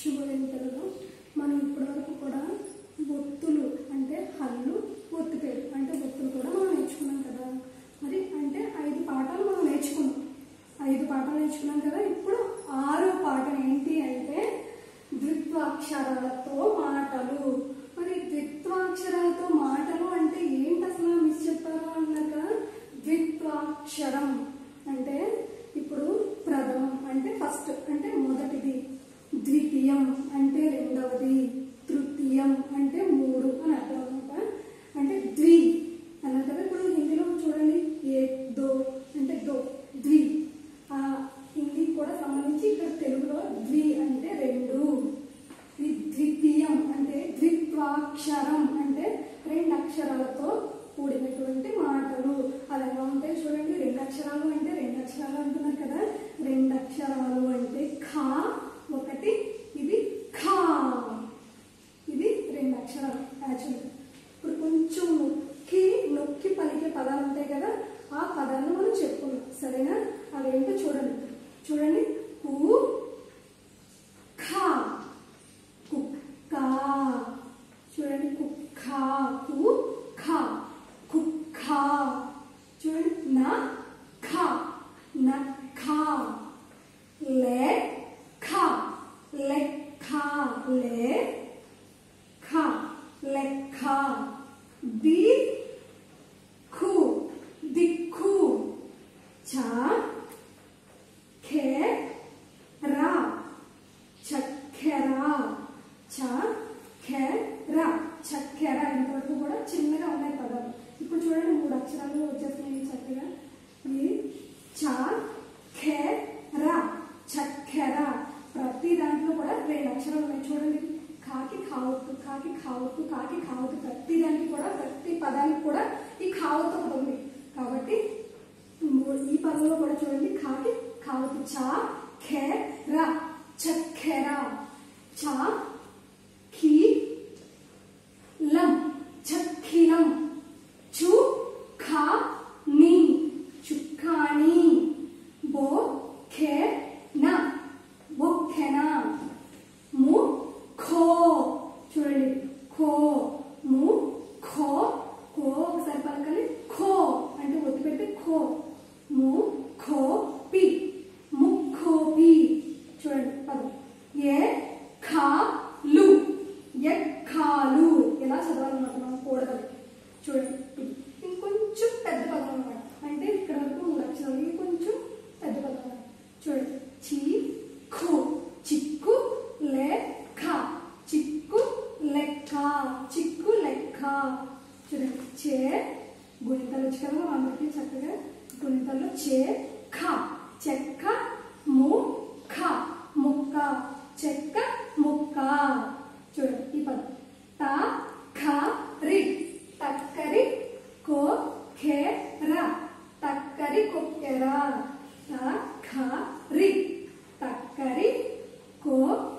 శుభలేఖలలో మనం ఇప్పటివరకు కూడా ఒత్తులు అంటే హల్లు ఒత్తు పేరు అంటే ఒత్తులు కూడా మనం నేర్చుకున్నాం కదా మరి అంటే ఐదు పాఠాలు మనం నేర్చుకున్నాం ఐదు పాఠాలు నేర్చుకున్నాం కదా ఇప్పుడు ఆరో పాఠం ఏంటి అంటే ద్విత్వాక్షరాలతో మాటలు మరి ద్విత్వాక్షరాలతో మాటలు అంటే ఏంటి అసలు మిస్ చెప్పారు అన్నాక ద్విత్వాక్షరం అంటే ఇప్పుడు ప్రథమం అంటే ఫస్ట్ అంటే మొదటిది ద్వితీయం అంటే రెండవది తృతీయం అంటే మూడు అని అర్థం అనమాట అంటే ద్వి అన్నారు కదా ఇప్పుడు హిందీలో చూడండి ఏ దో అంటే దో ద్వి ఆ హిందీ కూడా సంబంధించి ఇక్కడ తెలుగులో ద్వి అంటే రెండు ఈ ద్వితీయం అంటే ద్విత్వాక్షరం అంటే రెండు అక్షరాలతో కూడినటువంటి మాటలు అలా ఎలా ఉంటాయి చూడండి రెండు అక్షరాలు అంటే రెండు అక్షరాలు అంటున్నారు కదా రెండు అక్షరాలు అంటే ఖా ఒకటి ఇది ఖా ఇది రెండు అక్షరాలు యాక్చువల్గా ఇప్పుడు కొంచెం నొక్కి నొక్కి పలికే పదాలు ఉంటాయి కదా ఆ పదాలను మనం చెప్పుకున్నాం సరేనా అవేంటో చూడండి చూడండి కు ఖా కుక్క చూడండి కుక్క కు ఖా కుక్క చూడండి నా ఖా నఖ లే ఖా లెక్క లే ఖ లెక్క ది ఖు దిక్కు చ ఖే రా చక్కెర చ ఖే రా చక్కెర ఇంతవరకు కూడా చిన్నగా ఉన్నాయి పదాలు ఇప్పుడు చూడండి మూడు అక్షరాలు వచ్చేస్తున్నాయి చక్కగా ఈ చ ఖే రా చక్కెర ప్రతి దాంట్లో కూడా రెండు అక్షరాలు ఉన్నాయి చూడండి కాకి కావత్తు కాకి కావత్తు కాకి కావత్తు ప్రతి దానికి కూడా ప్రతి పదానికి కూడా ఈ కావత్తు ఒకటి ఉంది కాబట్టి మూ- ఈ పదంలో కూడా చూడండి కాకి కావత్తు చా ఖే రా చక్కెర చా ఖీ లం చక్కిలం చు ఖా ని చుక్కాని బో ఖే నా బొక్కెన ము ఖో చూడండి ఖో ము ఖో ఖో ఒకసారి పలకాలి ఖో అంటే ఒత్తి పెట్టి ఖో ము ఖో పి ముఖో పి చూడండి పదం ఏ ఖా లు ఎక్కాలు ఎలా చదవాలన్నమాట మనం కూడదు చూడండి ఇది ఇంకొంచెం పెద్ద పదం అన్నమాట అంటే ఇక్కడ వరకు మూడు అక్షరాలు ఇది కొంచెం పెద్ద పదం అన్నమాట చూడండి చి ఖు చిక్కు లెక్క చిక్కు లెక్క చిక్కు లెక్క చూడండి చే గుణితాలు వచ్చి కదా అందరికీ చక్కగా గుణితాల్లో చే ఖ చెక్క ము ఖ ముక్క చెక్క ముక్క చూడండి ఈ పదం త ఖ రి తక్కరి కో ఖే ర తక్కరి కొక్కెర త ఖ రి తక్కరి కో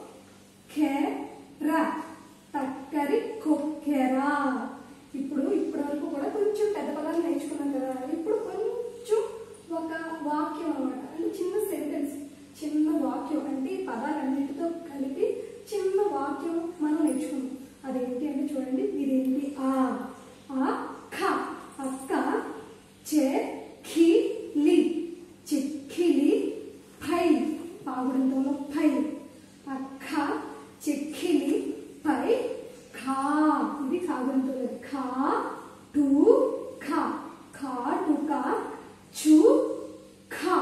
ఖే ర తక్కరి కొక్కెర ఇప్పుడు ఇప్పటి వరకు కూడా కొంచెం పెద్ద పదాలు నేర్చుకున్నాం కదా ఇప్పుడు కొంచెం ఒక వాక్యం అన్నమాట అంటే చిన్న సెంటెన్స్ చిన్న వాక్యం అంటే ఈ పదాలన్నిటితో కలిపి చిన్న వాక్యం మనం నేర్చుకున్నాం అదేంటి అంటే చూడండి ఇదేంటి ఆ ఆ ఖ అక్క చే ఖి లి చిక్కిలి పై పాగుడంతో పై అక్క చిక్కిలి పై ఖా ఇది కాగుడంతో ఖా టు ఖ ఖా టు కా చు ఖ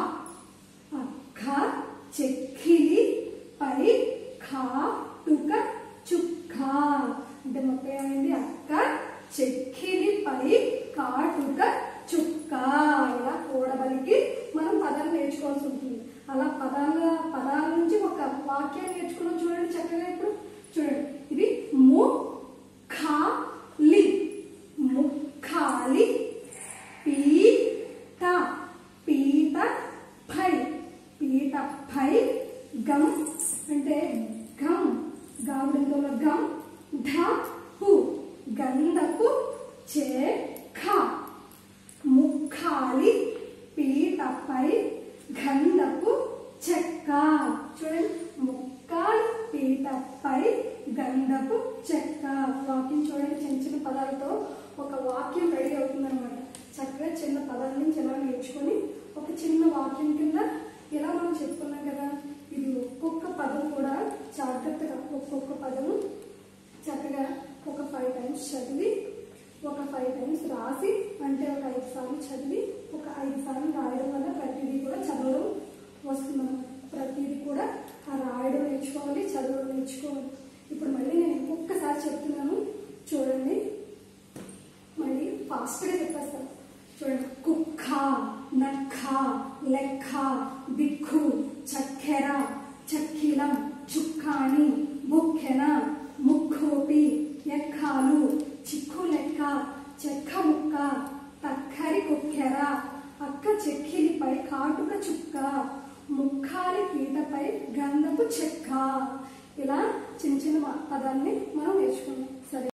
అక్క చెక్కిలి పై ఖా టుక చుక్క అంటే మొత్తం ఏమైంది అక్క చెక్కిలి పై కాటుక చుక్క ఇలా కూడబలికి మనం పదాలు నేర్చుకోవాల్సి ఉంటుంది అలా పదాల పదాల నుంచి ఒక వాక్యాన్ని నేర్చుకున్నాం చూడండి చక్కగా ఇప్పుడు చూడండి ఇది ము ఖా లి ముఖాలి పీత పీత పై పీట పై గమ్ అంటే గమ్ గావుడంతో గమ్ ఢపు గంధపు చేఖ ముఖాలి పీటపై గంధపు చెక్క చూడండి ముక్కాలి పీట పై గంధపు చెక్క వాక్యం చూడండి చిన్న చిన్న పదాలతో ఒక వాక్యం రెడీ అవుతుంది అనమాట చక్కగా చిన్న పదాల నుంచి ఎలా నేర్చుకొని ఒక చిన్న వాక్యం కింద ఇలా మనం చెప్పుకున్నాం కదా ఇది ఒక్కొక్క పదం కూడా జాగ్రత్తగా ఒక్కొక్క పదము చక్కగా ఒక ఫైవ్ టైమ్స్ చదివి ఒక ఫైవ్ టైమ్స్ రాసి అంటే ఒక ఐదు సార్లు చదివి ఒక ఐదు సార్లు రాయడం వల్ల ప్రతిదీ కూడా చదవడం వస్తుంది ప్రతిదీ కూడా ఆ రాయడం నేర్చుకోవాలి చదవడం నేర్చుకోవాలి ఇప్పుడు మళ్ళీ నేను ఇంకొకసారి చెప్తున్నాను చూడండి మళ్ళీ ఫాస్ట్గా చెప్పేస్తాను చూడండి కుక్క నక్క లెక్క దిక్కు చక్కెర చక్కిలం చుక్కాణి బుక్కెన ముక్కోపి ఎక్కాలు చిక్కు లెక్క చెక్క ముక్క తక్కరి కుక్కెర అక్క చెక్కిలిపై కాటుక చుక్క ముక్కాలి పీటపై గంధపు చెక్క ఇలా చిన్న చిన్న పదాన్ని మనం నేర్చుకున్నాం